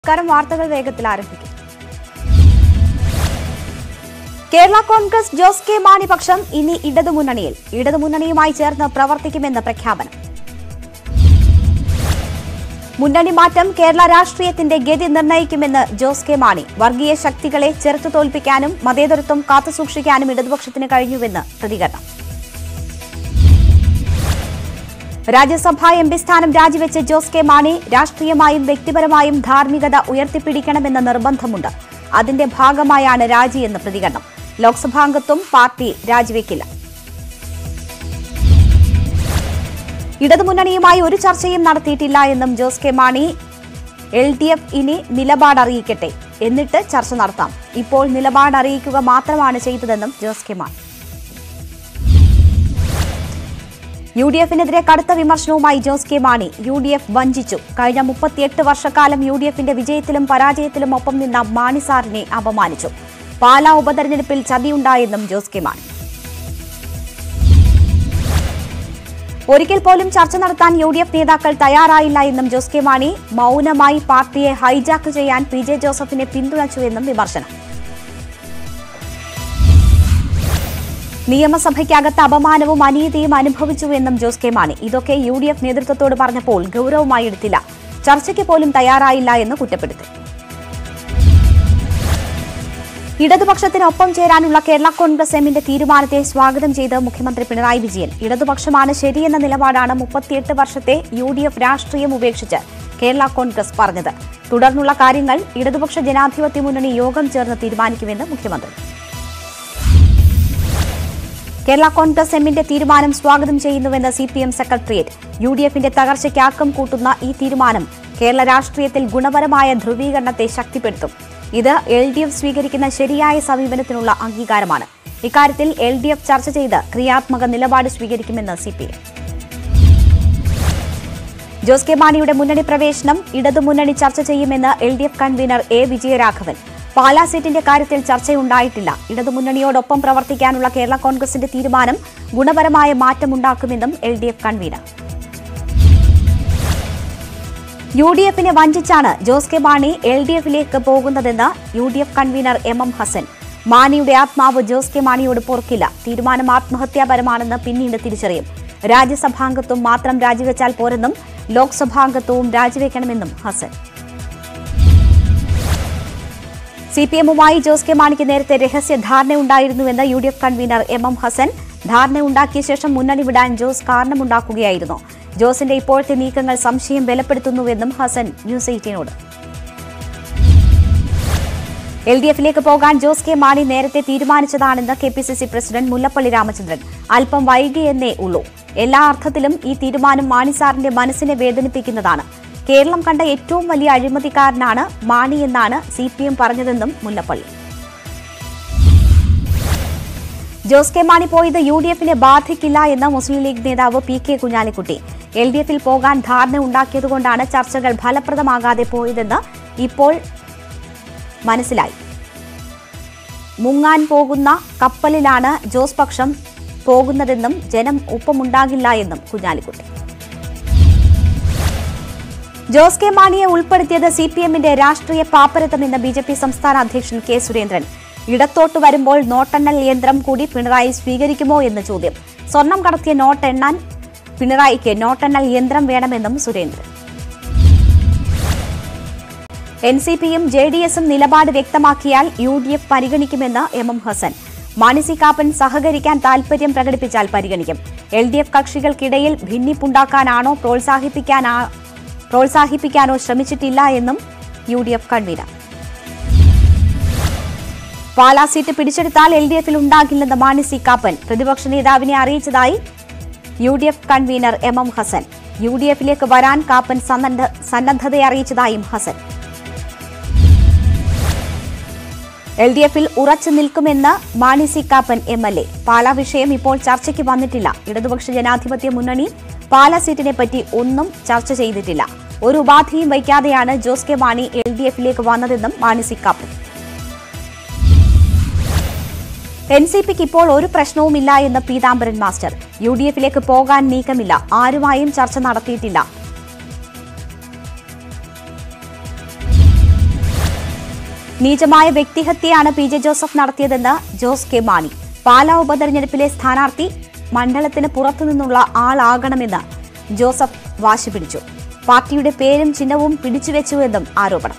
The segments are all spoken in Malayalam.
നമസ്കാരം വാർത്തകൾ വേഗത്തിൽ ആരംഭിക്കും കേരള കോൺഗ്രസ് ജോസ് കെ മാണി പക്ഷം ഇനി ഇടതുമുന്നണിയിൽ ഇടതുമുന്നണിയുമായി ചേർന്ന് പ്രവർത്തിക്കുമെന്ന് പ്രഖ്യാപനം മുന്നണി മാറ്റം കേരള രാഷ്ട്രീയത്തിന്റെ ഗതി നിർണ്ണയിക്കുമെന്ന് ജോസ് കെ മാണി വർഗീയ ശക്തികളെ ചെറുത്തു തോൽപ്പിക്കാനും മതേതരത്വം കാത്തുസൂക്ഷിക്കാനും ഇടതുപക്ഷത്തിന് കഴിഞ്ഞുവെന്ന് പ്രതികരണം രാജ്യസഭാ എം പി സ്ഥാനം രാജിവെച്ച ജോസ് കെ മാണി രാഷ്ട്രീയമായും വ്യക്തിപരമായും ധാർമ്മികത ഉയർത്തിപ്പിടിക്കണമെന്ന നിർബന്ധമുണ്ട് അതിന്റെ ഭാഗമായാണ് രാജിയെന്ന് പ്രതികരണം ലോക്സഭാംഗത്വം പാർട്ടി രാജിവെക്കില്ല ഇടതുമുന്നണിയുമായി ഒരു ചർച്ചയും നടത്തിയിട്ടില്ല എന്നും Jose K Mani L D F ഇനി നിലപാട് അറിയിക്കട്ടെ എന്നിട്ട് ചർച്ച നടത്താം ഇപ്പോൾ നിലപാട് അറിയിക്കുക മാത്രമാണ് ചെയ്തതെന്നും Jose K Mani U D എഫിനെതിരെ കടുത്ത വിമർശനവുമായി Jose K Mani U D F വഞ്ചിച്ചു കഴിഞ്ഞ മുപ്പത്തിയെട്ട് വർഷക്കാലം യു ഡി എഫിന്റെ വിജയത്തിലും പരാജയത്തിലും ഒപ്പം നിന്ന മാണി സാറിനെ അപമാനിച്ചു പാലാ ഉപതെരഞ്ഞെടുപ്പിൽ ചതിയുണ്ടായെന്നും ജോസ് കെ മാണി ഒരിക്കൽ പോലും ചർച്ച നടത്താൻ യു ഡി എഫ് നേതാക്കൾ തയ്യാറായില്ല എന്നും ജോസ് കെ മാണി മൗനമായി പാർട്ടിയെ ഹൈജാക്ക് ചെയ്യാൻ പി ജെ ജോസഫിനെ പിന്തുണച്ചുവെന്നും വിമർശനം നിയമസഭയ്ക്കകത്ത് അപമാനവും അനീതിയും അനുഭവിച്ചുവെന്നും ജോസ് കെ മാണി ഇതൊക്കെ യു ഡി എഫ് നേതൃത്വത്തോട് പറഞ്ഞപ്പോൾ ഗൌരവമായി എടുത്തില്ല ചർച്ചയ്ക്ക് പോലും തയ്യാറായില്ല എന്ന് കുറ്റപ്പെടുത്തി ഇടതുപക്ഷത്തിനൊപ്പം ചേരാനുള്ള കേരള കോൺഗ്രസ് എമ്മിന്റെ തീരുമാനത്തെ സ്വാഗതം ചെയ്ത് മുഖ്യമന്ത്രി പിണറായി വിജയൻ ഇടതുപക്ഷമാണ് ശരിയെന്ന നിലപാടാണ് മുപ്പത്തിയെട്ട് വർഷത്തെ യു ഡി എഫ് രാഷ്ട്രീയം ഉപേക്ഷിച്ച് കേരള കോൺഗ്രസ് പറഞ്ഞത് തുടർന്നുള്ള കാര്യങ്ങൾ ഇടതുപക്ഷ ജനാധിപത്യ മുന്നണി യോഗം ചേർന്ന് തീരുമാനിക്കുമെന്ന് മുഖ്യമന്ത്രി കേരള കോൺഗ്രസ് എമ്മിന്റെ തീരുമാനം സ്വാഗതം ചെയ്യുന്നുവെന്ന് C P M secretariat U D എഫിന്റെ തകർച്ചയ്ക്ക് ആക്കം കൂട്ടുന്ന ഈ തീരുമാനം കേരള രാഷ്ട്രീയത്തിൽ ഗുണപരമായ ധ്രുവീകരണത്തെ ശക്തിപ്പെടുത്തും ഇത് എൽ ഡി എഫ് സ്വീകരിക്കുന്ന ശരിയായ സമീപനത്തിനുള്ള അംഗീകാരമാണ് ഇക്കാര്യത്തിൽ എൽ ഡി എഫ് ചർച്ച ചെയ്ത് ക്രിയാത്മക നിലപാട് സ്വീകരിക്കുമെന്ന് C P M Jose K മാണിയുടെ മുന്നണി പ്രവേശനം ഇടതുമുന്നണി ചർച്ച ചെയ്യുമെന്ന് L D F convener A Vijayaraghavan Pala സീറ്റിന്റെ കാര്യത്തിൽ ചർച്ചയുണ്ടായിട്ടില്ല ഇടതുമുന്നണിയോടൊപ്പം പ്രവർത്തിക്കാനുള്ള കേരള കോൺഗ്രസിന്റെ തീരുമാനം ഗുണപരമായ മാറ്റമുണ്ടാക്കുമെന്നും L D F convener U D എഫിനെ വഞ്ചിച്ചാണ് Jose K Mani L D എഫിലേക്ക് പോകുന്നതെന്ന് U D F convener M M Hasan മാണിയുടെ ആത്മാവ് ജോസ് കെ മാണിയോട് പൊറുക്കില്ല തീരുമാനം ആത്മഹത്യാപരമാണെന്ന് പിന്നീട് തിരിച്ചറിയും രാജ്യസഭാംഗത്വം മാത്രം രാജിവെച്ചാൽ പോരെന്നും ലോക്സഭാംഗത്വവും രാജിവെക്കണമെന്നും ഹസൻ സി പി എമ്മുമായി ജോസ് കെ മാണിക്ക് നേരത്തെ രഹസ്യ ധാരണയുണ്ടായിരുന്നുവെന്ന് U D F convener M M Hasan ധാരണയുണ്ടാക്കിയ ശേഷം മുന്നണി വിടാൻ ജോസ് കാരണമുണ്ടാക്കുകയായിരുന്നു ജോസിന്റെ ഇപ്പോഴത്തെ നീക്കങ്ങൾ സംശയം ബലപ്പെടുത്തുന്നുവെന്നും ഹസൻ ന്യൂസ് എയ്റ്റീനോട് എൽ ഡി എഫിലേക്ക് പോകാൻ ജോസ് കെ മാണി നേരത്തെ തീരുമാനിച്ചതാണെന്ന് K P C C president Mullappally Ramachandran അല്പം വൈകിയെന്നേ ഉള്ളൂ എല്ലാ അർത്ഥത്തിലും ഈ തീരുമാനം മാണി സാറിന്റെ മനസ്സിനെ വേദനിപ്പിക്കുന്നതാണ് കേരളം കണ്ട ഏറ്റവും വലിയ അഴിമതിക്കാരനാണ് മാണി എന്നാണ് സി പി എം പറഞ്ഞതെന്നും മുല്ലപ്പള്ളി ജോസ് കെ മാണി പോയത് യു ഡി എഫിനെ ബാധിക്കില്ല എന്ന് മുസ്ലിം ലീഗ് നേതാവ് P K Kunhalikutty L D എഫിൽ പോകാൻ ധാരണ ഉണ്ടാക്കിയതുകൊണ്ടാണ് ചർച്ചകൾ ഫലപ്രദമാകാതെ പോയതെന്ന് ഇപ്പോൾ മനസ്സിലായി മുങ്ങാൻ പോകുന്ന കപ്പലിലാണ് ജോസ് പക്ഷം പോകുന്നതെന്നും ജനം ഒപ്പമുണ്ടാകില്ല എന്നും കുഞ്ഞാലിക്കുട്ടി ജോസ് കെ മാണിയെ ഉൾപ്പെടുത്തിയത് സി പി എമ്മിന്റെ രാഷ്ട്രീയ പാപ്പരത്തമെന്ന് ബി ജെ പി സംസ്ഥാന അധ്യക്ഷൻ കെ സുരേന്ദ്രൻ ഇടത്തോട്ട് വരുമ്പോൾ നോട്ടെണ്ണൽ യന്ത്രം കൂടി പിണറായി സ്വീകരിക്കുമോ എന്ന് ചോദ്യം സ്വർണം കടത്തിയ നോട്ടെണ്ണാൻ പിണറായിക്ക് നോട്ടെണ്ണൽ യന്ത്രം വേണമെന്നും സുരേന്ദ്രൻ എൻ സി പിയും ജെ ഡി എസും നിലപാട് വ്യക്തമാക്കിയാൽ യു ഡി എഫ് പരിഗണിക്കുമെന്ന് M M Hasan Mani C Kappan സഹകരിക്കാൻ താൽപര്യം പ്രകടിപ്പിച്ചാൽ പരിഗണിക്കും എൽ ഡി എഫ് കക്ഷികൾക്കിടയിൽ ഭിന്നിപ്പുണ്ടാക്കാനാണോ പ്രോത്സാഹിപ്പിക്കാനാ പ്രോത്സാഹിപ്പിക്കാനോ ശ്രമിച്ചിട്ടില്ല എന്നും U D F convener Pala seat പിടിച്ചെടുത്താൽ എൽ ഡി എഫിൽ ഉണ്ടാകില്ലെന്ന് മാണി സി കാപ്പൻ പ്രതിപക്ഷ നേതാവിനെ അറിയിച്ചതായി U D F convener M M Hasan U D എഫിലേക്ക് വരാൻ കാപ്പൻ സന്നദ്ധ സന്നദ്ധതയെ അറിയിച്ചതായും ഹസൻ എൽ ഡി എഫിൽ ഉറച്ചു നിൽക്കുമെന്ന് Mani C Kappan M L A Pala വിഷയം ഇപ്പോൾ ചർച്ചയ്ക്ക് വന്നിട്ടില്ല ഇടതുപക്ഷ ജനാധിപത്യ മുന്നണി പാലാ സീറ്റിനെ പറ്റി ഒന്നും ചർച്ച ചെയ്തിട്ടില്ല ഒരു ഉപാധിയും വയ്ക്കാതെയാണ് Jose K Mani L D എഫിലേക്ക് വന്നതെന്നും Mani C Kappan N C പിക്ക് ഇപ്പോൾ ഒരു പ്രശ്നവുമില്ല എന്ന് പീതാംബരൻ മാസ്റ്റർ യു ഡി എഫിലേക്ക് പോകാൻ നീക്കമില്ല ആരുമായും ചർച്ച നടത്തിയിട്ടില്ല നീചമായ വ്യക്തിഹത്യയാണ് പി ജെ ജോസഫ് നടത്തിയതെന്ന് ജോസ് കെ മാണി പാലാ ഉപതെരഞ്ഞെടുപ്പിലെ സ്ഥാനാർത്ഥി മണ്ഡലത്തിന് പുറത്തുനിന്നുള്ള ആളാകണമെന്ന് ജോസഫ് വാശി പിടിച്ചു പാർട്ടിയുടെ പേരും ചിഹ്നവും പിടിച്ചുവെച്ചുവെന്നും ആരോപണം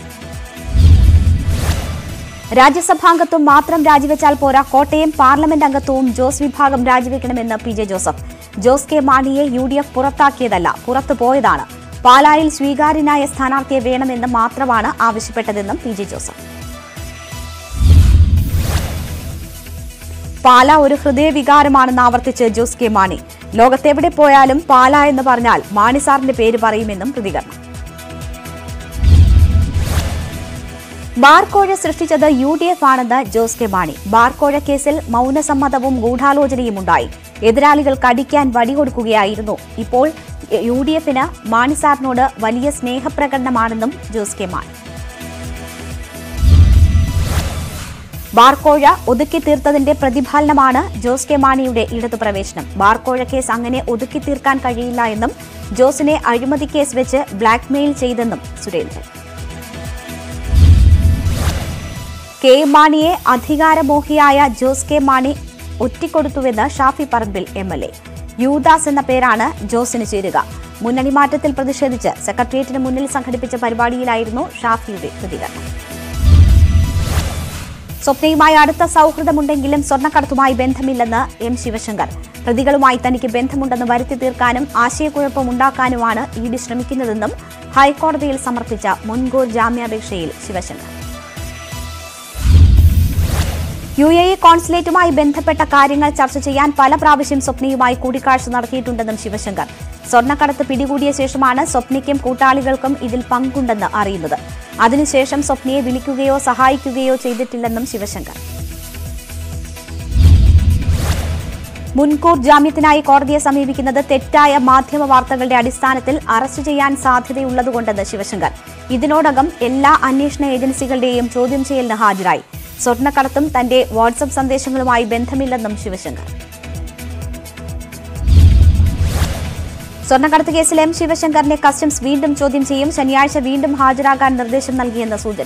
രാജ്യസഭാംഗത്വം മാത്രം രാജിവെച്ചാൽ പോരാ കോട്ടയം പാർലമെന്റ് അംഗത്വവും ജോസ് വിഭാഗം രാജിവെക്കണമെന്ന് P J Joseph Jose K മാണിയെ യു ഡി എഫ് പുറത്താക്കിയതല്ല പുറത്തു പോയതാണ് പാലായിൽ സ്വീകാര്യനായ സ്ഥാനാർത്ഥിയെ വേണമെന്ന് മാത്രമാണ് ആവശ്യപ്പെട്ടതെന്നും പി ജെ ജോസഫ് പാല ഒരു ഹൃദയവികാരമാണെന്ന് ആവർത്തിച്ച് ജോസ് കെ മാണി ലോകത്തെവിടെ പോയാലും പാല എന്ന് പറഞ്ഞാൽ മാണി സാറിന്റെ പേര് പറയുമെന്നും പ്രതികരണം ബാർക്കോഴ സൃഷ്ടിച്ചത് യു ഡി എഫ് ആണെന്ന് ജോസ് കെ മാണി ബാർക്കോഴ കേസിൽ മൗനസമ്മതവും ഗൂഢാലോചനയും ഉണ്ടായി എതിരാളികൾ കടിക്കാൻ വടികൊടുക്കുകയായിരുന്നു ഇപ്പോൾ യു ഡി എഫിന് മാണി സാറിനോട് വലിയ സ്നേഹപ്രകടനമാണെന്നും ജോസ് കെ മാണി ബാർക്കോഴ ഒതുക്കി തീർത്തതിന്റെ പ്രതിഫലനമാണ് ജോസ് കെ മാണിയുടെ ഇടതു പ്രവേശനം ബാർക്കോഴ കേസ് അങ്ങനെ ഒതുക്കി തീർക്കാൻ കഴിയില്ല എന്നും ജോസിനെ അഴിമതി കേസ് വെച്ച് ബ്ലാക്ക്മെയിൽ ചെയ്തെന്നും സുരേന്ദ്രൻ കെ മാണിയെ അധികാരമോഹിയായ ജോസ് കെ മാണി ഒറ്റിക്കൊടുത്തുവെന്ന് Shafi Parambil M L A യൂദാസ് എന്ന പേരാണ് ജോസിന് ചേരുക മുന്നണി മാറ്റത്തിൽ പ്രതിഷേധിച്ച് സെക്രട്ടേറിയറ്റിന് മുന്നിൽ സംഘടിപ്പിച്ച പരിപാടിയിലായിരുന്നു ഷാഫിയുടെ പ്രതികരണം സ്വപ്നയുമായി അടുത്ത സൗഹൃദമുണ്ടെങ്കിലും സ്വർണ്ണക്കടത്തുമായി ബന്ധമില്ലെന്ന് എം ശിവശങ്കർ പ്രതികളുമായി തനിക്ക് ബന്ധമുണ്ടെന്ന് വരുത്തി തീർക്കാനും ആശയക്കുഴപ്പമുണ്ടാക്കാനുമാണ് ഇ ഡി ശ്രമിക്കുന്നതെന്നും ഹൈക്കോടതിയിൽ സമർപ്പിച്ച മുൻകൂർ ജാമ്യാപേക്ഷയിൽ ശിവശങ്കർ യു എ ഇ കോൺസുലേറ്റുമായി ബന്ധപ്പെട്ട കാര്യങ്ങൾ ചർച്ച ചെയ്യാൻ പല പ്രാവശ്യം സ്വപ്നയുമായി കൂടിക്കാഴ്ച നടത്തിയിട്ടുണ്ടെന്നും ശിവശങ്കർ സ്വർണ്ണക്കടത്ത് പിടികൂടിയ ശേഷമാണ് സ്വപ്നയ്ക്കും കൂട്ടാളികൾക്കും ഇതിൽ പങ്കുണ്ടെന്ന് അറിയുന്നത് അതിനുശേഷം സ്വപ്നയെ വിളിക്കുകയോ സഹായിക്കുകയോ ചെയ്തിട്ടില്ലെന്നും ശിവശങ്കർ മുൻകൂർ ജാമ്യത്തിനായി കോടതിയെ സമീപിക്കുന്നത് തെറ്റായ മാധ്യമ വാർത്തകളുടെ അടിസ്ഥാനത്തിൽ അറസ്റ്റ് ചെയ്യാൻ സാധ്യതയുള്ളതുകൊണ്ടെന്ന് ശിവശങ്കർ ഇതിനോടകം എല്ലാ അന്വേഷണ ഏജൻസികളുടെയും ചോദ്യം ചെയ്യലിന് ഹാജരായി സ്വർണ്ണക്കടത്തും തന്റെ വാട്സപ്പ് സന്ദേശങ്ങളുമായി ബന്ധമില്ലെന്നും ശിവശങ്കർ സ്വർണ്ണക്കടത്ത് കേസിൽ എം ശിവശങ്കറിനെ കസ്റ്റംസ് വീണ്ടും ചോദ്യം ചെയ്യും ശനിയാഴ്ച വീണ്ടും ഹാജരാകാൻ നിർദ്ദേശം നൽകിയെന്ന സൂചന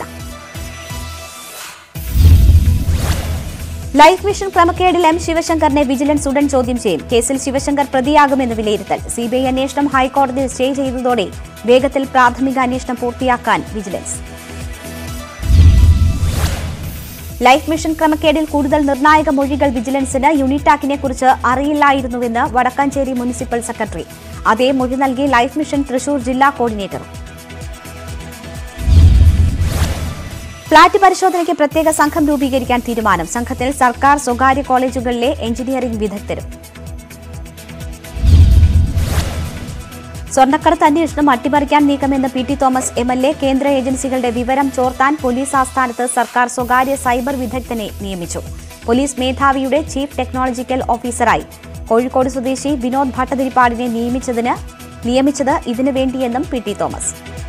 ലൈഫ് മിഷൻ ക്രമക്കേടിൽ എം ശിവശങ്കറിനെ വിജിലൻസ് ഉടൻ ചോദ്യം ചെയ്യും കേസിൽ ശിവശങ്കർ പ്രതിയാകുമെന്ന് വിലയിരുത്തൽ സിബിഐ അന്വേഷണം ഹൈക്കോടതിയിൽ സ്റ്റേ ചെയ്തതോടെ വേഗത്തിൽ പ്രാഥമിക അന്വേഷണം പൂർത്തിയാക്കാൻ വിജിലൻസ് ലൈഫ് മിഷൻ ക്രമക്കേടിൽ കൂടുതൽ നിർണായക മൊഴികൾ വിജിലൻസിന് യൂണിടാക്കിനെ കുറിച്ച് അറിയില്ലായിരുന്നുവെന്ന് വടക്കാഞ്ചേരി മുനിസിപ്പൽ സെക്രട്ടറി അതേ മൊഴി നൽകി ലൈഫ് മിഷൻ തൃശൂർ ജില്ലാ കോർഡിനേറ്ററും ഫ്ളാറ്റ് പരിശോധനയ്ക്ക് പ്രത്യേക സംഘം രൂപീകരിക്കാൻ തീരുമാനം സംഘത്തിൽ സർക്കാർ സ്വകാര്യ കോളേജുകളിലെ എഞ്ചിനീയറിംഗ് വിദഗ്ധരും സ്വർണ്ണക്കടത്ത് അന്വേഷണം അട്ടിമറിക്കാൻ നീക്കമെന്ന് P T Thomas M L A കേന്ദ്ര ഏജൻസികളുടെ വിവരം ചോർത്താൻ പോലീസ് ആസ്ഥാനത്ത് സർക്കാർ സ്വകാര്യ സൈബർ വിദഗ്ധനെ നിയമിച്ചു പോലീസ് മേധാവിയുടെ ചീഫ് ടെക്നോളജിക്കൽ ഓഫീസറായി കോഴിക്കോട് സ്വദേശി വിനോദ് ഭട്ടതിരിപ്പാടിനെ നിയമിച്ചതിന് നിയമിച്ചത് ഇതിനു വേണ്ടിയെന്നും പി ടി തോമസ്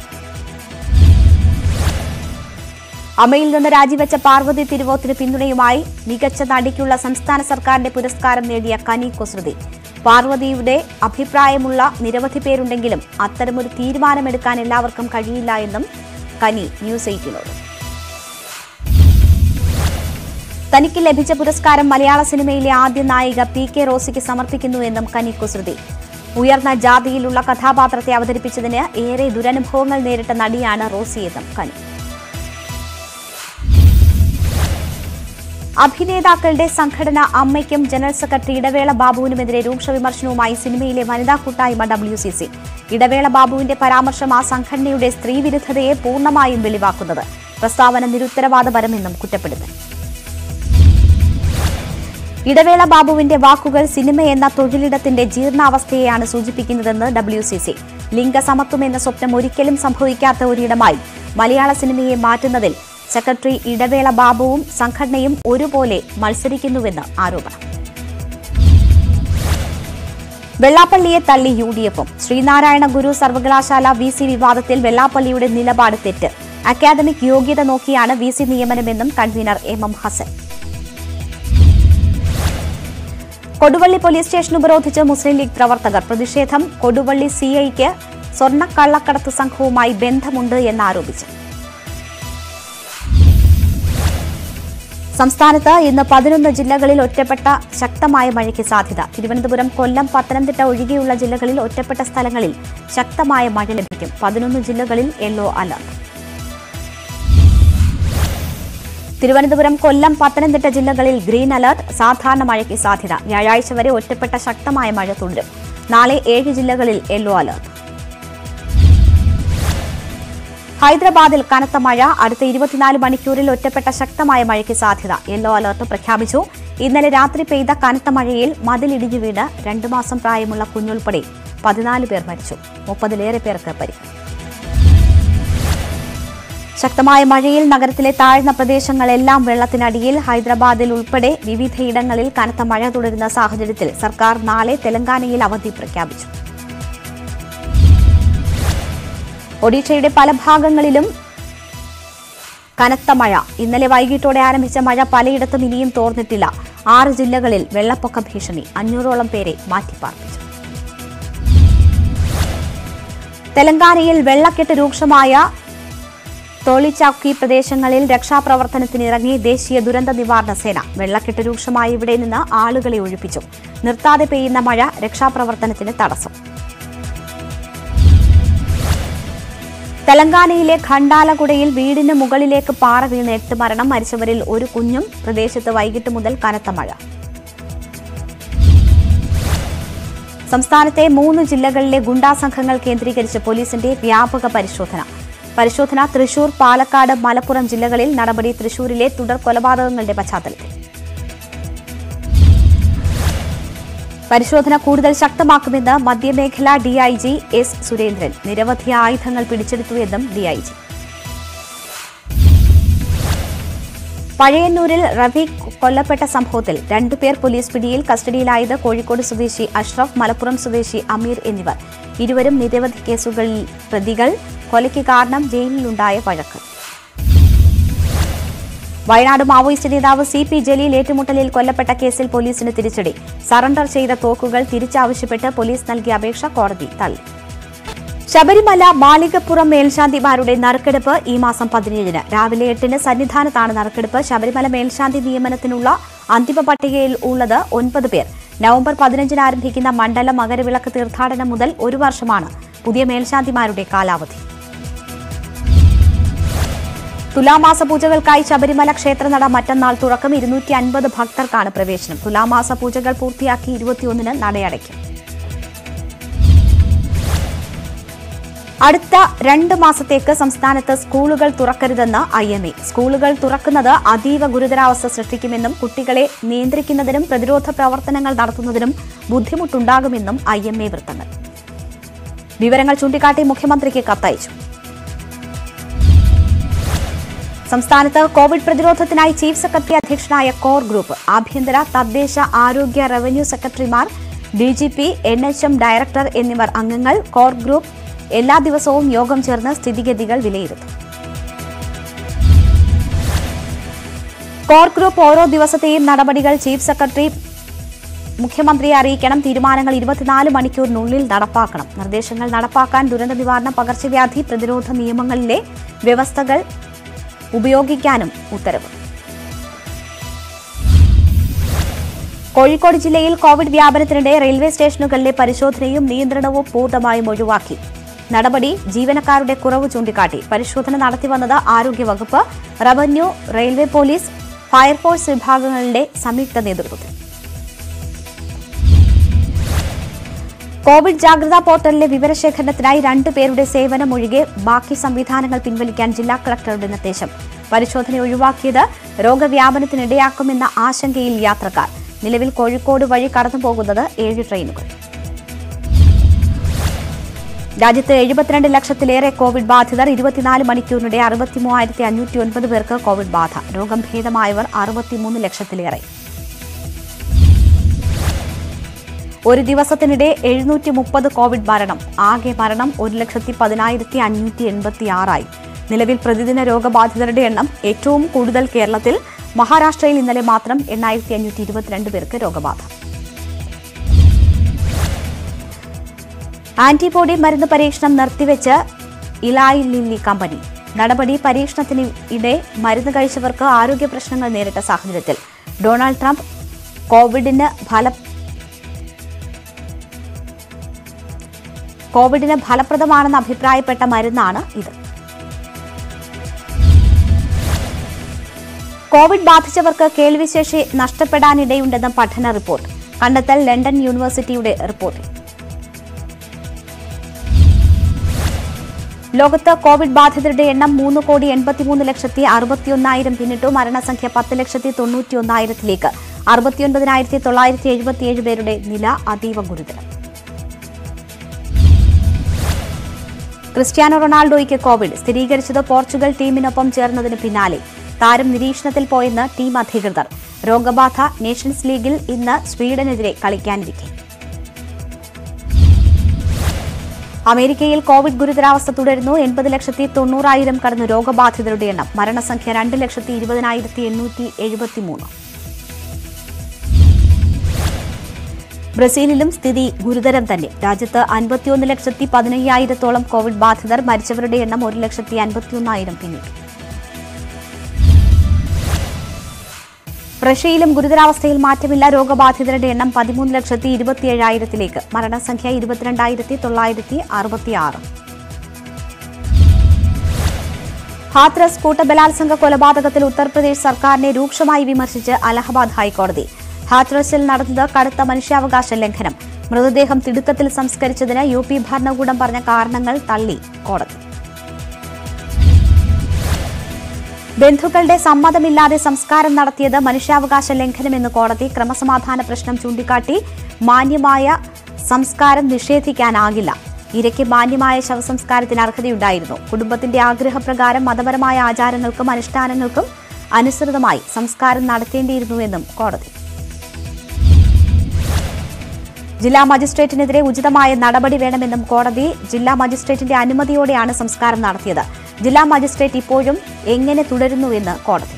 അമ്മയിൽ നിന്ന് രാജിവെച്ച പാർവതി തിരുവോത്തിന് പിന്തുണയുമായി മികച്ച നടിക്കുള്ള സംസ്ഥാന സർക്കാരിന്റെ പുരസ്കാരം നേടിയ കനി കുസൃതി പാർവതിയുടെ അഭിപ്രായമുള്ള നിരവധി പേരുണ്ടെങ്കിലും അത്തരമൊരു തീരുമാനമെടുക്കാൻ എല്ലാവർക്കും കഴിയില്ല എന്നും കനി ന്യൂസ് എയ്റ്റിനോട് തനിക്ക് ലഭിച്ച പുരസ്കാരം മലയാള സിനിമയിലെ ആദ്യ നായിക പി കെ റോസിക്ക് സമർപ്പിക്കുന്നുവെന്നും കനി കുസൃതി ഉയർന്ന ജാതിയിലുള്ള കഥാപാത്രത്തെ അവതരിപ്പിച്ചതിന് ഏറെ ദുരനുഭവങ്ങൾ നേരിട്ട നടിയാണ് റോസിയെന്നും കനി അഭിനേതാക്കളുടെ സംഘടന അമ്മയ്ക്കും ജനറൽ സെക്രട്ടറി ഇടവേള ബാബുവിനുമെതിരെ രൂക്ഷ വിമർശനവുമായി സിനിമയിലെ വനിതാ കൂട്ടായ്മ ഡബ്ല്യു സി സി ഇടവേള ബാബുവിന്റെ പരാമർശം ആ സംഘടനയുടെ സ്ത്രീവിരുദ്ധതയെ പൂർണ്ണമായും വെളിവാക്കുന്നത് പ്രസ്താവന നിരുത്തരവാദപരമെന്നും കുറ്റപ്പെടുത്തൽ ഇടവേള ബാബുവിന്റെ വാക്കുകൾ സിനിമ എന്ന തൊഴിലിടത്തിന്റെ ജീർണാവസ്ഥയെയാണ് സൂചിപ്പിക്കുന്നതെന്ന് ഡബ്ല്യു സി സി ലിംഗസമത്വം എന്ന സ്വപ്നം ഒരിക്കലും സംഭവിക്കാത്ത ഒരിടമായി മലയാള സിനിമയെ മാറ്റുന്നതിൽ സെക്രട്ടറി ഇടവേള ബാബുവും സംഘടനയും ഒരുപോലെ മത്സരിക്കുന്നുവെന്ന് ആരോപണം വെള്ളാപ്പള്ളിയെ തള്ളി യു ഡി എഫും ശ്രീനാരായണ ഗുരു സർവകലാശാല വി സി വിവാദത്തിൽ വെള്ളാപ്പള്ളിയുടെ നിലപാട് തെറ്റ് അക്കാദമിക് യോഗ്യത നോക്കിയാണ് വി സി നിയമനമെന്നും convener M M Hasan Koduvally police station ഉപരോധിച്ച് മുസ്ലിം ലീഗ് പ്രവർത്തകർ പ്രതിഷേധം കൊടുവള്ളി സിഐക്ക് സ്വർണ്ണക്കള്ളക്കടത്ത് സംഘവുമായി ബന്ധമുണ്ട് എന്നാരോപിച്ചു സംസ്ഥാനത്ത് ഇന്ന് പതിനൊന്ന് ജില്ലകളിൽ ഒറ്റപ്പെട്ട ശക്തമായ മഴയ്ക്ക് സാധ്യത തിരുവനന്തപുരം കൊല്ലം പത്തനംതിട്ട ഒഴികെയുള്ള ജില്ലകളിൽ ഒറ്റപ്പെട്ട സ്ഥലങ്ങളിൽ ശക്തമായ മഴ ലഭിക്കും പതിനൊന്ന് ജില്ലകളിൽ യെല്ലോ അലർട്ട് തിരുവനന്തപുരം കൊല്ലം പത്തനംതിട്ട ജില്ലകളിൽ ഗ്രീൻ അലർട്ട് സാധാരണ മഴയ്ക്ക് സാധ്യത വ്യാഴാഴ്ച വരെ ഒറ്റപ്പെട്ട ശക്തമായ മഴ തുടരും നാളെ ഏഴ് ജില്ലകളിൽ യെല്ലോ അലർട്ട് ഹൈദരാബാദിൽ കനത്ത മഴ അടുത്ത ഇരുപത്തിനാല് മണിക്കൂറിൽ ഒറ്റപ്പെട്ട ശക്തമായ മഴയ്ക്ക് സാധ്യത യെല്ലോ അലർട്ട് പ്രഖ്യാപിച്ചു ഇന്നലെ രാത്രി പെയ്ത കനത്ത മഴയിൽ മതിലിടിഞ്ഞു വീണ് രണ്ടു മാസം പ്രായമുള്ള കുഞ്ഞുൾപ്പെടെ പതിനാല് പേർ മരിച്ചു മുപ്പതിലേറെ പേർക്ക് പരിക്ക് ശക്തമായ മഴയിൽ നഗരത്തിലെ താഴ്ന്ന പ്രദേശങ്ങളെല്ലാം വെള്ളത്തിനടിയിൽ ഹൈദരാബാദിൽ ഉൾപ്പെടെ വിവിധയിടങ്ങളിൽ കനത്ത മഴ തുടരുന്ന സാഹചര്യത്തിൽ സർക്കാർ നാളെ തെലങ്കാനയിൽ അവധി പ്രഖ്യാപിച്ചു ഒഡീഷയുടെ പല ഭാഗങ്ങളിലും കനത്ത മഴ ഇന്നലെ വൈകിട്ടോടെ ആരംഭിച്ച മഴ പലയിടത്തും ഇനിയും തോർന്നിട്ടില്ല ആറ് ജില്ലകളിൽ വെള്ളപ്പൊക്ക ഭീഷണി അഞ്ഞൂറോളം പേരെ മാറ്റിപ്പാർപ്പിച്ചു തെലങ്കാനയിൽ വെള്ളക്കെട്ട് രൂക്ഷമായ തോളിച്ചാക്കി പ്രദേശങ്ങളിൽ രക്ഷാപ്രവർത്തനത്തിനിറങ്ങി ദേശീയ ദുരന്ത നിവാരണ സേന വെള്ളക്കെട്ട് രൂക്ഷമായ ഇവിടെ നിന്ന് ആളുകളെ ഒഴിപ്പിച്ചു നിർത്താതെ പെയ്യുന്ന മഴ രക്ഷാപ്രവർത്തനത്തിന് തടസ്സം തെലങ്കാനയിലെ ഖണ്ടാലകുടയിൽ വീടിന് മുകളിലേക്ക് പാറ വീണ് എട്ട് മരണം മരിച്ചവരിൽ ഒരു കുഞ്ഞും പ്രദേശത്ത് വൈകിട്ട് മുതൽ കനത്ത മഴ സംസ്ഥാനത്തെ മൂന്ന് ജില്ലകളിലെ ഗുണ്ടാ സംഘങ്ങൾ കേന്ദ്രീകരിച്ച് പോലീസിന്റെ വ്യാപക പരിശോധന പരിശോധന തൃശൂർ പാലക്കാട് മലപ്പുറം ജില്ലകളിൽ നടപടി തൃശൂരിലെ തുടർ കൊലപാതകങ്ങളുടെ പശ്ചാത്തലത്തിൽ പരിശോധന കൂടുതൽ ശക്തമാക്കുമെന്ന് മധ്യമേഖലാ ഡിഐജി എസ് സുരേന്ദ്രൻ നിരവധി ആയുധങ്ങൾ പിടിച്ചെടുത്തു എന്നും ഡിഐജി പഴയന്നൂരിൽ റഫീഖ് കൊല്ലപ്പെട്ട സംഭവത്തിൽ രണ്ടുപേർ പോലീസ് പിടിയിൽ കസ്റ്റഡിയിലായത് കോഴിക്കോട് സ്വദേശി അഷ്റഫ് മലപ്പുറം സ്വദേശി അമീർ എന്നിവർ ഇരുവരും നിരവധി കേസുകളിൽ പ്രതികൾ കൊലയ്ക്ക് കാരണം ജയിലിലുണ്ടായ വഴക്ക് വയനാട് മാവോയിസ്റ്റ് നേതാവ് സി പി ജലീൽ ഏറ്റുമുട്ടലിൽ കൊല്ലപ്പെട്ട കേസിൽ പോലീസിന് തിരിച്ചടി സറണ്ടർ ചെയ്ത തോക്കുകൾ തിരിച്ചാവശ്യപ്പെട്ട് പോലീസ് നൽകിയ അപേക്ഷ കോടതി തള്ളി ശബരിമല മാളികപ്പുറം മേൽശാന്തിമാരുടെ നറുക്കെടുപ്പ് ഈ മാസം പതിനേഴിന് രാവിലെ എട്ടിന് സന്നിധാനത്താണ് നറുക്കെടുപ്പ് ശബരിമല മേൽശാന്തി നിയമനത്തിനുള്ള അന്തിമ പട്ടികയിൽ ഉള്ളത് ഒൻപത് പേർ നവംബർ പതിനഞ്ചിന് ആരംഭിക്കുന്ന മണ്ഡല മകരവിളക്ക് തീർത്ഥാടനം മുതൽ ഒരു വർഷമാണ് പുതിയ മേൽശാന്തിമാരുടെ കാലാവധി തുലാമാസ പൂജകൾക്കായി ശബരിമല ക്ഷേത്രനട മറ്റന്നാൾ തുറക്കും ഇരുന്നൂറ്റി അൻപത് ഭക്തർക്കാണ് പ്രവേശനം തുലാമാസ പൂജകൾ പൂർത്തിയാക്കി ഇരുപത്തിയൊന്നിന് നടയടയ്ക്കും അടുത്ത രണ്ട് മാസത്തേക്ക് സംസ്ഥാനത്ത് സ്കൂളുകൾ തുറക്കരുതെന്ന് ഐ എം എ സ്കൂളുകൾ തുറക്കുന്നത് അതീവ ഗുരുതരാവസ്ഥ സൃഷ്ടിക്കുമെന്നും കുട്ടികളെ നിയന്ത്രിക്കുന്നതിനും പ്രതിരോധ പ്രവർത്തനങ്ങൾ നടത്തുന്നതിനും ബുദ്ധിമുട്ടുണ്ടാകുമെന്നും ഐ എം എ വൃത്തങ്ങൾ വിവരങ്ങൾ ചൂണ്ടിക്കാട്ടി മുഖ്യമന്ത്രിക്ക് കത്തയച്ചു സംസ്ഥാനത്ത് കോവിഡ് പ്രതിരോധത്തിനായി ചീഫ് സെക്രട്ടറി അധ്യക്ഷനായ കോർ ഗ്രൂപ്പ് ആഭ്യന്തര തദ്ദേശ ആരോഗ്യ റവന്യൂ സെക്രട്ടറിമാർ D G P N H M director എന്നിവർ അംഗങ്ങൾ കോർ ഗ്രൂപ്പ് എല്ലാ ദിവസവും യോഗം ചേർന്ന് സ്ഥിതിഗതികൾ വിലയിരുത്തും കോർ ഗ്രൂപ്പ് ഓരോ ദിവസത്തെയും നടപടികൾ ചീഫ് സെക്രട്ടറി മുഖ്യമന്ത്രിയെ അറിയിക്കണം തീരുമാനങ്ങൾ ഇരുപത്തിനാല് മണിക്കൂറിനുള്ളിൽ നടപ്പാക്കണം നിർദ്ദേശങ്ങൾ നടപ്പാക്കാൻ ദുരന്ത നിവാരണ പകർച്ചവ്യാധി പ്രതിരോധ നിയമങ്ങളിലെ വ്യവസ്ഥകൾ ഉപയോഗിക്കാനും ഉത്തരവ് കോഴിക്കോട് ജില്ലയിൽ കോവിഡ് വ്യാപനത്തിനിടെ റെയിൽവേ സ്റ്റേഷനുകളിലെ പരിശോധനയും നിയന്ത്രണവും പൂർണ്ണമായും ഒഴിവാക്കി നടപടി ജീവനക്കാരുടെ കുറവ് ചൂണ്ടിക്കാട്ടി പരിശോധന നടത്തിവന്നത് ആരോഗ്യവകുപ്പ് റവന്യൂ റെയിൽവേ പോലീസ് ഫയർഫോഴ്സ് വിഭാഗങ്ങളുടെ സംയുക്ത നേതൃത്വത്തിൽ കോവിഡ് ജാഗ്രതാ പോർട്ടലിലെ വിവരശേഖരണത്തിനായി രണ്ടുപേരുടെ സേവനം ഒഴികെ ബാക്കി സംവിധാനങ്ങൾ പിൻവലിക്കാൻ ജില്ലാ കളക്ടറുടെ നിർദ്ദേശം പരിശോധന ഒഴിവാക്കിയത് രോഗവ്യാപനത്തിനിടയാക്കുമെന്ന ആശങ്കയിൽ യാത്രക്കാർ നിലവിൽ കോഴിക്കോട് വഴി കടന്നുപോകുന്നത് ഏഴ് ട്രെയിനുകൾ രാജ്യത്ത് എഴുപത്തിരണ്ട് ലക്ഷത്തിലേറെ കോവിഡ് ബാധിതർ ഇരുപത്തിനാല് മണിക്കൂറിനിടെ അറുപത്തി മൂവായിരത്തി അഞ്ഞൂറ്റി ഒൻപത് പേർക്ക് കോവിഡ് ബാധ രോഗം ഭേദമായവർ അറുപത്തിമൂന്ന് ലക്ഷത്തിലേറെ ഒരു ദിവസത്തിനിടെ എഴുന്നൂറ്റി മുപ്പത് കോവിഡ് മരണം ആകെ മരണം ഒരു ലക്ഷത്തി പതിനായിരത്തി അഞ്ഞൂറ്റി എൺപത്തി ആറായി നിലവിൽ പ്രതിദിന രോഗബാധിതരുടെ എണ്ണം ഏറ്റവും കൂടുതൽ കേരളത്തിൽ മഹാരാഷ്ട്രയിൽ ഇന്നലെ മാത്രം എണ്ണായിരത്തി അഞ്ഞൂറ്റി ഇരുപത്തിരണ്ട് പേർക്ക് രോഗബാധ ആന്റിബോഡി മരുന്ന് പരീക്ഷണം നിർത്തിവെച്ച് ഇലായി ലില്ലി കമ്പനി നടപടി പരീക്ഷണത്തിന് ഇടെ മരുന്ന് കഴിച്ചവർക്ക് ആരോഗ്യ പ്രശ്നങ്ങൾ നേരിട്ട സാഹചര്യത്തിൽ ഡൊണാൾഡ് ട്രംപ് കോവിഡിന് ഫല കോവിഡിന് ഫലപ്രദമാണെന്ന് അഭിപ്രായപ്പെട്ട മരുന്നാണ് ഇത് കോവിഡ് ബാധിച്ചവർക്ക് കേൾവിശേഷി നഷ്ടപ്പെടാനിടയുണ്ടെന്ന് പഠന റിപ്പോർട്ട് കണ്ടെത്തൽ ലണ്ടൻ യൂണിവേഴ്സിറ്റിയുടെ റിപ്പോർട്ട് ലോകത്ത് കോവിഡ് ബാധിതരുടെ എണ്ണം മൂന്ന് കോടി എൺപത്തിമൂന്ന് ലക്ഷത്തി അറുപത്തിയൊന്നായിരം പിന്നിട്ടു മരണസംഖ്യ പത്ത് ലക്ഷത്തി തൊണ്ണൂറ്റിയൊന്നായിരത്തിലേക്ക് അറുപത്തിയൊൻപതിനായിരത്തി തൊള്ളായിരത്തി എഴുപത്തിയേഴ് പേരുടെ നില അതീവ ഗുരുതരം ക്രിസ്ത്യാനോ റൊണാൾഡോയ്ക്ക് കോവിഡ് സ്ഥിരീകരിച്ചത് പോർച്ചുഗൽ ടീമിനൊപ്പം ചേർന്നതിന് പിന്നാലെ താരം നിരീക്ഷണത്തിൽ പോയെന്ന് ടീം അധികൃതർ രോഗബാധ നേഷൻസ് ലീഗിൽ ഇന്ന് സ്വീഡനെതിരെ കളിക്കാനിരിക്കെ അമേരിക്കയിൽ കോവിഡ് ഗുരുതരാവസ്ഥ തുടരുന്നു എൺപത് ലക്ഷത്തി തൊണ്ണൂറായിരം കടന്നു രോഗബാധിതരുടെ എണ്ണം മരണസംഖ്യ രണ്ട് ലക്ഷത്തി ഇരുപതിനായിരത്തി എണ്ണൂറ്റി എഴുപത്തിമൂന്ന് ബ്രസീലിലും സ്ഥിതി ഗുരുതരം തന്നെ രാജ്യത്ത് അൻപത്തിയൊന്ന് ലക്ഷത്തി പതിനയ്യായിരത്തോളം കോവിഡ് ബാധിതർ മരിച്ചവരുടെ എണ്ണം ഒരു ലക്ഷത്തി അൻപത്തിയൊന്നായിരം പിന്നിട്ടു റഷ്യയിലും ഗുരുതരാവസ്ഥയിൽ മാറ്റമില്ല രോഗബാധിതരുടെ എണ്ണം പതിമൂന്ന് ലക്ഷത്തി ഇരുപത്തിയേഴായിരത്തിലേക്ക് മരണസംഖ്യ ഇരുപത്തിരണ്ടായിരത്തി തൊള്ളായിരത്തി അറുപത്തിയാറ് ഹാത്രസ് കൂട്ടബലാത്സംഗ കൊലപാതകത്തിൽ ഉത്തർപ്രദേശ് സർക്കാരിനെ രൂക്ഷമായി വിമർശിച്ച് അലഹബാദ് ഹൈക്കോടതി ഹാത്രസിൽ നടന്നത് കടുത്ത മനുഷ്യാവകാശ ലംഘനം മൃതദേഹം തിടുക്കത്തിൽ സംസ്കരിച്ചതിന് യു പി ഭരണകൂടം പറഞ്ഞ കാരണങ്ങൾ തള്ളി കോടതി ബന്ധുക്കളുടെ സമ്മതമില്ലാതെ സംസ്കാരം നടത്തിയത് മനുഷ്യാവകാശ ലംഘനമെന്ന് കോടതി ക്രമസമാധാന പ്രശ്നം ചൂണ്ടിക്കാട്ടി മാന്യമായ സംസ്കാരം നിഷേധിക്കാനാകില്ല ഇരയ്ക്ക് മാന്യമായ ശവസംസ്കാരത്തിന് അർഹതയുണ്ടായിരുന്നു കുടുംബത്തിന്റെ ആഗ്രഹപ്രകാരം മതപരമായ ആചാരങ്ങൾക്കും അനുഷ്ഠാനങ്ങൾക്കും അനുസൃതമായി സംസ്കാരം നടത്തേണ്ടിയിരുന്നുവെന്നും കോടതി ജില്ലാ മജിസ്ട്രേറ്റിനെതിരെ ഉചിതമായ നടപടി വേണമെന്നും കോടതി ജില്ലാ മജിസ്ട്രേറ്റിന്റെ അനുമതിയോടെയാണ് സംസ്കാരം നടത്തിയത് ജില്ലാ മജിസ്ട്രേറ്റ് ഇപ്പോഴും എങ്ങനെ തുടരുന്നുവെന്ന് കോടതി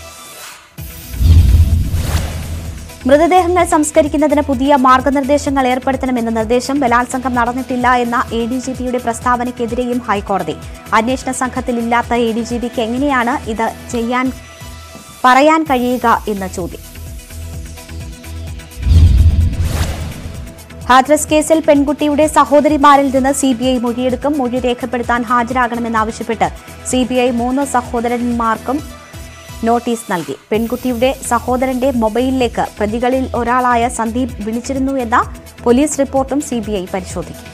മൃതദേഹങ്ങൾ സംസ്കരിക്കുന്നതിന് പുതിയ മാർഗനിർദ്ദേശങ്ങൾ ഏർപ്പെടുത്തണമെന്ന നിർദ്ദേശം ബലാത്സംഗം നടന്നിട്ടില്ല എന്ന എ ഡി ജി പിയുടെ പ്രസ്താവനയ്ക്കെതിരെയും ഹൈക്കോടതി അന്വേഷണ സംഘത്തിൽ ഇല്ലാത്ത എ ഡി ജി പിക്ക് എങ്ങനെയാണ് ഇത് ചെയ്യാൻ പറയാൻ കഴിയുക എന്ന ചോദ്യം ഹാത്രസ് കേസിൽ പെൺകുട്ടിയുടെ സഹോദരിമാരിൽ നിന്ന് സി ബി ഐ മൊഴിയെടുക്കും മൊഴി രേഖപ്പെടുത്താൻ ഹാജരാകണമെന്നാവശ്യപ്പെട്ട് സി ബി ഐ മൂന്ന് സഹോദരന്മാർക്കും നോട്ടീസ് നൽകി പെൺകുട്ടിയുടെ സഹോദരന്റെ മൊബൈലിലേക്ക് പ്രതികളിൽ ഒരാളായ സന്ദീപ് വിളിച്ചിരുന്നു എന്ന പോലീസ് റിപ്പോർട്ടും സി ബി ഐ പരിശോധിക്കും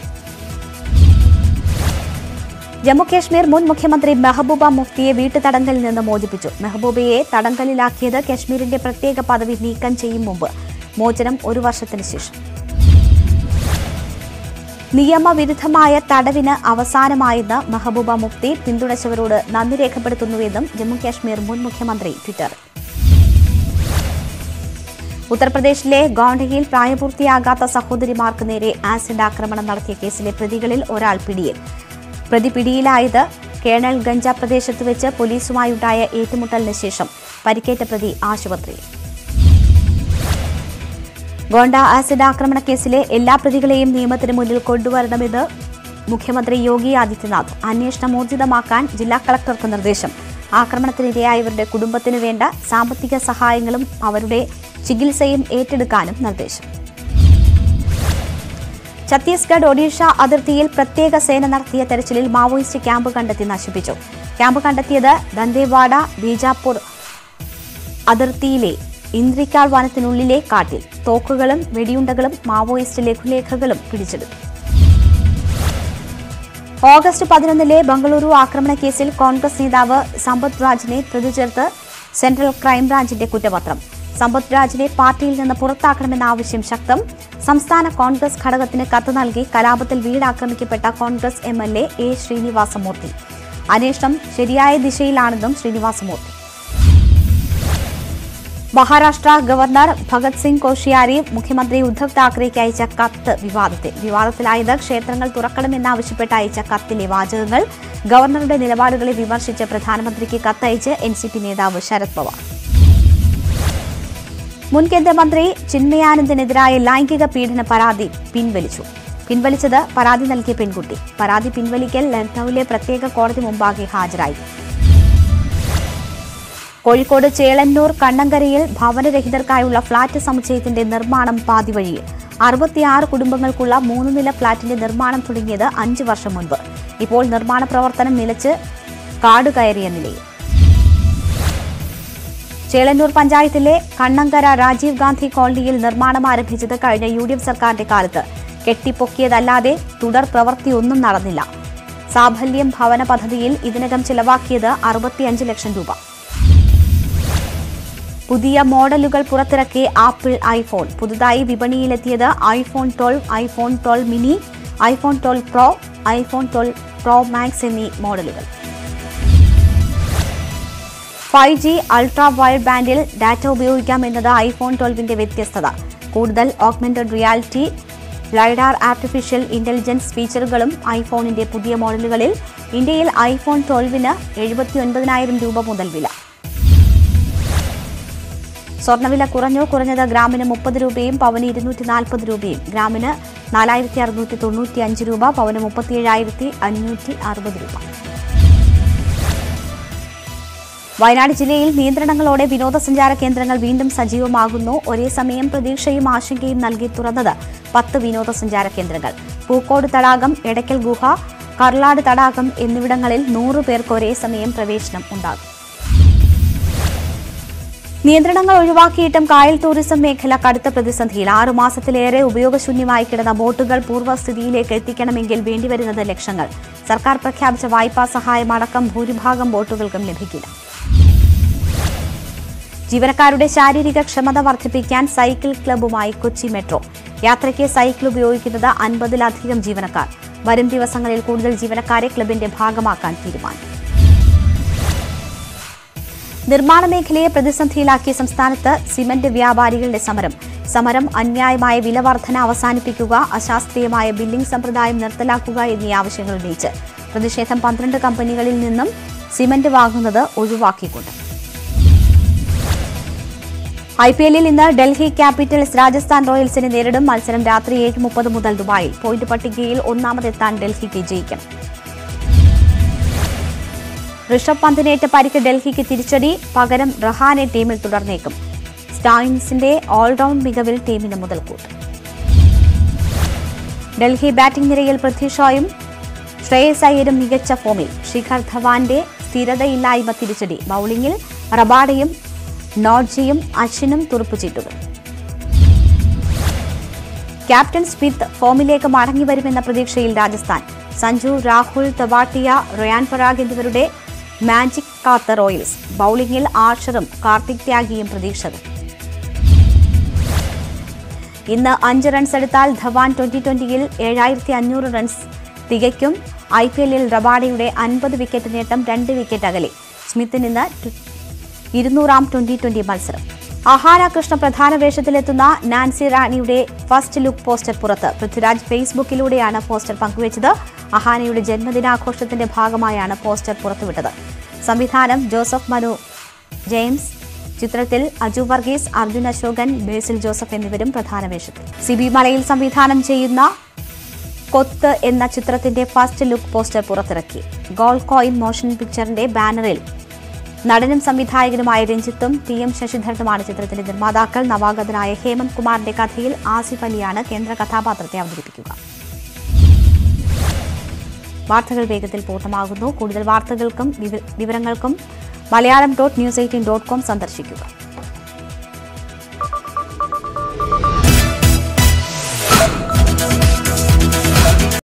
ജമ്മുകശ്മീർ മുൻ മുഖ്യമന്ത്രി മെഹബൂബ മുഫ്തിയെ വീട്ടുതടങ്കലിൽ നിന്ന് മോചിപ്പിച്ചു മെഹബൂബയെ തടങ്കലിലാക്കിയത് കശ്മീരിന്റെ പ്രത്യേക പദവി നീക്കം ചെയ്യും മുമ്പ് മോചനം ഒരു വർഷത്തിന് ശേഷം നിയമവിരുദ്ധമായ തടവിന് അവസാനമായെന്ന് മെഹബൂബ മുഫ്തി പിന്തുണച്ചവരോട് നന്ദി രേഖപ്പെടുത്തുന്നുവെന്നും ജമ്മുകാശ്മീർ മുൻ മുഖ്യമന്ത്രി ട്വിറ്ററിൽ ഉത്തർപ്രദേശിലെ ഗോണ്ടയിൽ പ്രായപൂർത്തിയാകാത്ത സഹോദരിമാർക്ക് നേരെ ആസിഡ് ആക്രമണം നടത്തിയ കേസിലെ പ്രതികളിൽ ഒരാൾ പിടിയിൽ പ്രതി പിടിയിലായത് കേണൽ ഗഞ്ച പ്രദേശത്ത് വെച്ച് പോലീസുമായുണ്ടായ ഏറ്റുമുട്ടലിന് ശേഷം പരിക്കേറ്റ പ്രതി ആശുപത്രിയിൽ ഗോണ്ട ആസിഡ് ആക്രമണ കേസിലെ എല്ലാ പ്രതികളെയും നിയമത്തിന് മുന്നിൽ കൊണ്ടുവരണമെന്ന് മുഖ്യമന്ത്രി യോഗി ആദിത്യനാഥ് അന്വേഷണം ഊർജിതമാക്കാൻ ജില്ലാ കളക്ടർക്ക് നിർദ്ദേശം ആക്രമണത്തിനിരയായവരുടെ കുടുംബത്തിനു വേണ്ട സാമ്പത്തിക സഹായങ്ങളും അവരുടെ ചികിത്സയും ഏറ്റെടുക്കാനും നിർദ്ദേശം ഛത്തീസ്ഗഡ് ഒഡീഷ അതിർത്തിയിൽ പ്രത്യേക സേന നടത്തിയ തെരച്ചിലിൽ മാവോയിസ്റ്റ് ക്യാമ്പ് കണ്ടെത്തി നശിപ്പിച്ചു ക്യാമ്പ് കണ്ടെത്തിയത് ദന്തേവാഡ ബീജാപ്പൂർ അതിർത്തിയിലെ ഇന്ദ്രിക്കാൾ വനത്തിനുള്ളിലെ കാട്ടിൽ തോക്കുകളും വെടിയുണ്ടകളും മാവോയിസ്റ്റ് ലഘുലേഖകളും പിടിച്ചെടുത്തു ഓഗസ്റ്റ് പതിനൊന്നിലെ ബംഗളൂരു ആക്രമണ കേസിൽ കോൺഗ്രസ് നേതാവ് സമ്പത് രാജിനെ പ്രതി ചേർത്ത് സെൻട്രൽ ക്രൈംബ്രാഞ്ചിന്റെ കുറ്റപത്രം സമ്പത് രാജിനെ പാർട്ടിയിൽ നിന്ന് പുറത്താക്കണമെന്ന ആവശ്യം ശക്തം സംസ്ഥാന കോൺഗ്രസ് ഘടകത്തിന് കത്ത് നൽകി കലാപത്തിൽ വീടാക്രമിക്കപ്പെട്ട Congress M L A A Srinivasamurthy അന്വേഷണം ശരിയായ ദിശയിലാണെന്നും ശ്രീനിവാസമൂർത്തി മഹാരാഷ്ട്ര ഗവർണർ ഭഗത് സിംഗ് കോഷിയാരി മുഖ്യമന്ത്രി ഉദ്ധവ് താക്കറെയ്ക്ക് അയച്ച കത്ത് വിവാദത്തിൽ വിവാദത്തിലായത് ക്ഷേത്രങ്ങൾ തുറക്കണമെന്നാവശ്യപ്പെട്ട് അയച്ച കത്തിലെ വാചകങ്ങൾ ഗവർണറുടെ നിലപാടുകളെ വിമർശിച്ച് പ്രധാനമന്ത്രിക്ക് കത്തയച്ച് എൻ സി പി നേതാവ് ശരത് പവാർ മുൻ കേന്ദ്രമന്ത്രി ചിന്മയാനന്ദനെതിരായ ലൈംഗിക പീഡന പരാതി പിൻവലിച്ചു പിൻവലിച്ചത് പരാതി നൽകിയ പെൺകുട്ടി പരാതി പിൻവലിക്കൽ ലക്നൌവിലെ പ്രത്യേക കോടതി മുമ്പാകെ ഹാജരായി കോഴിക്കോട് ചേളന്നൂർ കണ്ണങ്കരയിൽ ഭവനരഹിതർക്കായുള്ള ഫ്ളാറ്റ് സമുച്ചയത്തിന്റെ നിർമ്മാണം പാതിവഴിയിൽ അറുപത്തിയാറ് കുടുംബങ്ങൾക്കുള്ള മൂന്ന് നില ഫ്ളാറ്റിന്റെ നിർമ്മാണം തുടങ്ങിയത് അഞ്ച് വർഷം മുൻപ് ഇപ്പോൾ നിർമ്മാണ പ്രവർത്തനം നിലച്ച് കാടുകയറിയ നിലയിൽ ചേളന്നൂർ പഞ്ചായത്തിലെ കണ്ണങ്കര രാജീവ് ഗാന്ധി കോളനിയിൽ നിർമ്മാണം ആരംഭിച്ചത് കഴിഞ്ഞ യു ഡി എഫ് സർക്കാരിന്റെ കാലത്ത് കെട്ടിപ്പൊക്കിയതല്ലാതെ തുടർ പ്രവൃത്തിയൊന്നും നടന്നില്ല സാഫല്യം ഭവന പദ്ധതിയിൽ ഇതിനകം ചിലവാക്കിയത് അറുപത്തിയഞ്ച് ലക്ഷം രൂപ പുതിയ മോഡലുകൾ പുറത്തിറക്കിയ ആപ്പിൾ ഐഫോൺ പുതുതായി വിപണിയിലെത്തിയത് iPhone twelve iPhone twelve mini iPhone twelve pro iPhone twelve pro max എന്നീ മോഡലുകൾ ഫൈവ് ജി അൾട്രാ വൈഡ് ബാൻഡിൽ ഡാറ്റ ഉപയോഗിക്കാം എന്നത് ഐഫോൺ ട്വൽവിന്റെ വ്യത്യസ്തത കൂടുതൽ augmented reality lidar artificial intelligence ഫീച്ചറുകളും ഐഫോണിന്റെ പുതിയ മോഡലുകളിൽ ഇന്ത്യയിൽ ഐഫോൺ ട്വൽവിന് എഴുപത്തി ഒൻപതിനായിരം രൂപ മുതൽ വില സ്വർണ്ണവില കുറഞ്ഞോ കുറഞ്ഞത് ഗ്രാമിന് മുപ്പത് രൂപയും പവന് ഇരുന്നൂറ്റി നാൽപ്പത് രൂപയും ഗ്രാമിന് നാലായിരത്തി അറുന്നൂറ്റി തൊണ്ണൂറ്റി അഞ്ച് രൂപ പവന് മുപ്പത്തിയേഴായിരത്തി അഞ്ഞൂറ്റി അറുപത് രൂപ വയനാട് ജില്ലയിൽ നിയന്ത്രണങ്ങളോടെ വിനോദസഞ്ചാര കേന്ദ്രങ്ങൾ വീണ്ടും സജീവമാകുന്നു ഒരേ സമയം പ്രതീക്ഷയും ആശങ്കയും നൽകി തുറന്നത് പത്ത് വിനോദസഞ്ചാര കേന്ദ്രങ്ങൾ പൂക്കോട് തടാകം എടയ്ക്കൽ ഗുഹ കർലാട് തടാകം എന്നിവിടങ്ങളിൽ നൂറ് പേർക്ക് ഒരേ സമയം പ്രവേശനം ഉണ്ടാകും നിയന്ത്രണങ്ങൾ ഒഴിവാക്കിയിട്ടും കായൽ ടൂറിസം മേഖല കടുത്ത പ്രതിസന്ധിയിൽ ആറു മാസത്തിലേറെ ഉപയോഗശൂന്യമായി കിടന്ന ബോട്ടുകൾ പൂർവ്വസ്ഥിതിയിലേക്ക് എത്തിക്കണമെങ്കിൽ വേണ്ടിവരുന്നത് ലക്ഷങ്ങൾ സർക്കാർ പ്രഖ്യാപിച്ച വായ്പാ സഹായം അടക്കം ഭൂരിഭാഗം ബോട്ടുകൾക്കും ലഭിക്കില്ല ജീവനക്കാരുടെ ശാരീരിക ക്ഷമത വർദ്ധിപ്പിക്കാൻ സൈക്കിൾ ക്ലബ്ബുമായി കൊച്ചി മെട്രോ യാത്രയ്ക്ക് സൈക്കിൾ ഉപയോഗിക്കുന്നത് അൻപതിലധികം ജീവനക്കാർ വരും ദിവസങ്ങളിൽ കൂടുതൽ ജീവനക്കാരെ ക്ലബിന്റെ ഭാഗമാക്കാൻ തീരുമാനം നിർമ്മാണ മേഖലയെ പ്രതിസന്ധിയിലാക്കിയ സംസ്ഥാനത്ത് സിമന്റ് വ്യാപാരികളുടെ സമരം സമരം അന്യായമായ വില വർധന അവസാനിപ്പിക്കുക അശാസ്ത്രീയമായ ബില്ലിംഗ് സമ്പ്രദായം നിർത്തലാക്കുക എന്നീ ആവശ്യങ്ങൾ ഉന്നയിച്ച് പ്രതിഷേധം പന്ത്രണ്ട് കമ്പനികളിൽ നിന്നും സിമന്റ് വാങ്ങുന്നത് ഒഴിവാക്കിക്കൊണ്ട് ഐ പി എല്ലിൽ ഇന്ന് ഡൽഹി ക്യാപിറ്റൽസ് രാജസ്ഥാൻ റോയൽസിനെ നേരിടും മത്സരം രാത്രി ഏഴ് മുപ്പത് മുതൽ ദുബായിൽ പോയിന്റ് പട്ടികയിൽ ഒന്നാമതെത്താൻ ഡൽഹിക്ക് ജയിക്കണം ഋഷഭ് പന്തിനേറ്റ പരിക്ക് ഡൽഹിക്ക് തിരിച്ചടി പകരം റഹാനെ ടീമിൽ തുടർന്നേക്കും സ്റ്റൈൻസിന്റെ ഓൾറൗണ്ട് മികവിൽ ടീമിന് മുതൽക്കൂട്ട് ഡൽഹി ബാറ്റിംഗ് നിരയിൽ പൃഥ്വിഷായും ശ്രേയസ് അയ്യരും മികച്ച ഫോമിൽ ശിഖർ ധവാന്റെ സ്ഥിരതയില്ലായ്മ തിരിച്ചടി ബൌളിംഗിൽ റബാഡയും നോഡ്ജിയും അശ്വിനും തുറുപ്പുചീട്ടുകൾ ക്യാപ്റ്റൻ സ്മിത്ത് ഫോമിലേക്ക് മടങ്ങിവരുമെന്ന പ്രതീക്ഷയിൽ രാജസ്ഥാൻ സഞ്ജു രാഹുൽ തവാട്ടിയ റയാൻ പരാഗ് എന്നിവരുടെ മാജിക് കാത്ത റോയൽസ് ബൌളിംഗിൽ ആഷറും കാർത്തിക് ത്യാഗിയും പ്രതീക്ഷകൾ ഇന്ന് അഞ്ച് റൺസ് എടുത്താൽ ധവാൻ ട്വന്റി ട്വന്റിയിൽ ഏഴായിരത്തി അഞ്ഞൂറ് റൺസ് തികയ്ക്കും ഐ പി എല്ലിൽ റബാഡയുടെ അൻപത് വിക്കറ്റ് നേട്ടം രണ്ട് വിക്കറ്റ് അകലെ സ്മിത്തിന് ഇന്ന് ടു- ഇരുന്നൂറാം ട്വന്റി ട്വന്റി മത്സരം അഹാന കൃഷ്ണ പ്രധാന വേഷത്തിലെത്തുന്ന നാൻസി റാണിയുടെ ഫസ്റ്റ് ലുക്ക് പോസ്റ്റർ പുറത്ത് പൃഥ്വിരാജ് ഫേസ്ബുക്കിലൂടെയാണ് പോസ്റ്റർ പങ്കുവച്ചത് അഹാനയുടെ ജന്മദിനാഘോഷത്തിന്റെ ഭാഗമായാണ് പോസ്റ്റർ പുറത്തുവിട്ടത് സംവിധാനം ജോസഫ് മനു ജെയിംസ് ചിത്രത്തിൽ അജു വർഗീസ് അർജുൻ അശോകൻ ബേസിൽ ജോസഫ് എന്നിവരും പ്രധാന വേഷത്തിൽ സിബി മലയിൽ സംവിധാനം ചെയ്യുന്ന കൊത്ത് എന്ന ചിത്രത്തിന്റെ ഫസ്റ്റ് ലുക്ക് പോസ്റ്റർ പുറത്തിറക്കി ഗോൾ കോയിൻ മോഷൻ പിക്ചറിന്റെ ബാനറിൽ നടനും സംവിധായകനുമായ രഞ്ജിത്തും പി എം ശശിധരനുമാണ് ചിത്രത്തിന്റെ നിർമ്മാതാക്കൾ നവാഗതനായ ഹേമന്ത് കുമാറിന്റെ കഥയിൽ ആസിഫ് അലിയാണ് കേന്ദ്ര കഥാപാത്രത്തെ അവതരിപ്പിക്കുക വാർത്തകൾ വേഗത്തിൽ പൂർണ്ണമാകുന്നു കൂടുതൽ വാർത്തകൾക്കും വിവ- വിവരങ്ങൾക്കും Malayalam dot news eighteen dot com സന്ദർശിക്കുക